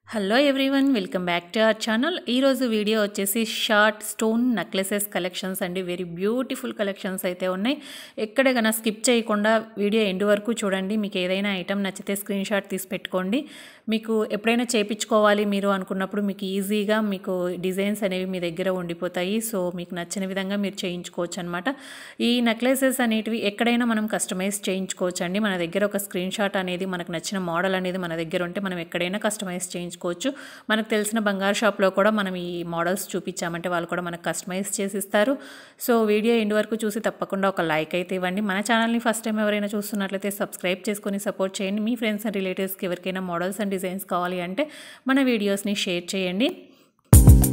hello everyone welcome back to our channel ఈరోజు video వచ్చేసి short stone necklaces collections అండి very beautiful collections అయితే ఉన్నాయి ఎక్కడ కన్నా స్కిప్ చేయకుండా వీడియో ఎండ్ వరకు చూడండి మీకు ఏదైనా ఐటమ్ నచ్చితే స్క్రీన్ షాట్ తీసి పెట్టుకోండి మీకు ఎప్పుడైనా చేపించుకోవాలి మీరు అనుకున్నప్పుడు మీకు ఈజీగా మీకు డిజైన్స్ అనేవి మీ దగ్గర ఉండిపోతాయి సో మీకు నచ్చిన విధంగా మీరు చేయించుకోవచ్చు అనమాట ఈ నెక్లెసెస్ అనేటివి ఎక్కడైనా మనం కస్టమైజ్ చేయించుకోవచ్చు అండి మన దగ్గర ఒక స్క్రీన్ షాట్ అనేది మనకు నచ్చిన మోడల్ అనేది మన దగ్గర ఉంటే మనం ఎక్కడైనా కస్టమైజ్ చేయించుకోవచ్చు మనకు తెలిసిన బంగారు షాప్లో కూడా మనం ఈ మోడల్స్ చూపించామంటే వాళ్ళు కూడా మనకు కస్టమైజ్ చేసి ఇస్తారు సో వీడియో ఎండ్ వరకు చూసి తప్పకుండా ఒక లైక్ అయితే ఇవ్వండి మన ఛానల్ని ఫస్ట్ టైం ఎవరైనా చూస్తున్నట్లయితే సబ్స్క్రైబ్ చేసుకొని సపోర్ట్ చేయండి మీ ఫ్రెండ్స్ అండ్ రిలేటివ్స్కి ఎవరికైనా మోడల్స్ అండ్ డిజైన్స్ కావాలి అంటే మన వీడియోస్ని షేర్ చేయండి